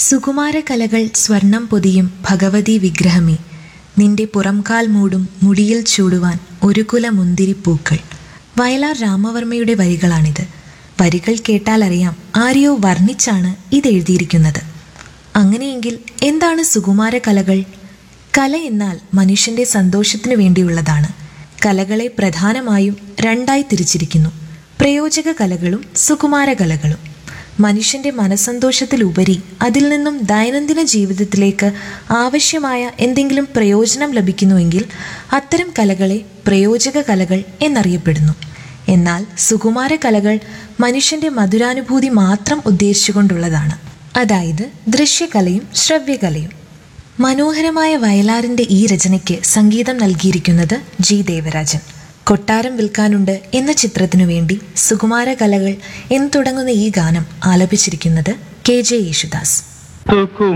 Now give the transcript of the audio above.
സുകുമാരകലകൾ സ്വർണം പൊതിയും ഭഗവതി വിഗ്രഹമേ നിന്റെ പുറംകാൽ മൂടും മുടിയിൽ ചൂടുവാൻ ഒരു കുല മുന്തിരിപ്പൂക്കൾ വയലാർ രാമവർമ്മയുടെ വരികളാണിത് വരികൾ കേട്ടാൽ അറിയാം ആരെയോ വർണ്ണിച്ചാണ് ഇത് എഴുതിയിരിക്കുന്നത് അങ്ങനെയെങ്കിൽ എന്താണ് സുകുമാര കലകൾ കല എന്നാൽ മനുഷ്യന്റെ സന്തോഷത്തിനു വേണ്ടിയുള്ളതാണ് കലകളെ പ്രധാനമായും രണ്ടായി തിരിച്ചിരിക്കുന്നു പ്രയോജക കലകളും സുകുമാര കലകളും മനുഷ്യന്റെ മനസ്സന്തോഷത്തിലുപരി അതിൽ നിന്നും ദൈനംദിന ജീവിതത്തിലേക്ക് ആവശ്യമായ എന്തെങ്കിലും പ്രയോജനം ലഭിക്കുന്നുവെങ്കിൽ അത്തരം കലകളെ പ്രയോജക കലകൾ എന്നറിയപ്പെടുന്നു എന്നാൽ സുകുമാര കലകൾ മനുഷ്യന്റെ മധുരാനുഭൂതി മാത്രം ഉദ്ദേശിച്ചുകൊണ്ടുള്ളതാണ് അതായത് ദൃശ്യകലയും ശ്രവ്യകലയും മനോഹരമായ വയലാറിന്റെ ഈ രചനയ്ക്ക് സംഗീതം നൽകിയിരിക്കുന്നത് ജി ദേവരാജൻ കൊട്ടാരം വിൽക്കാനുണ്ട് എന്ന ചിത്രത്തിനു വേണ്ടി സുകുമാര കലകൾ എന്ന് തുടങ്ങുന്ന ഈ ഗാനം ആലപിച്ചിരിക്കുന്നത് കെ ജെ യേശുദാസ് സുകുമാര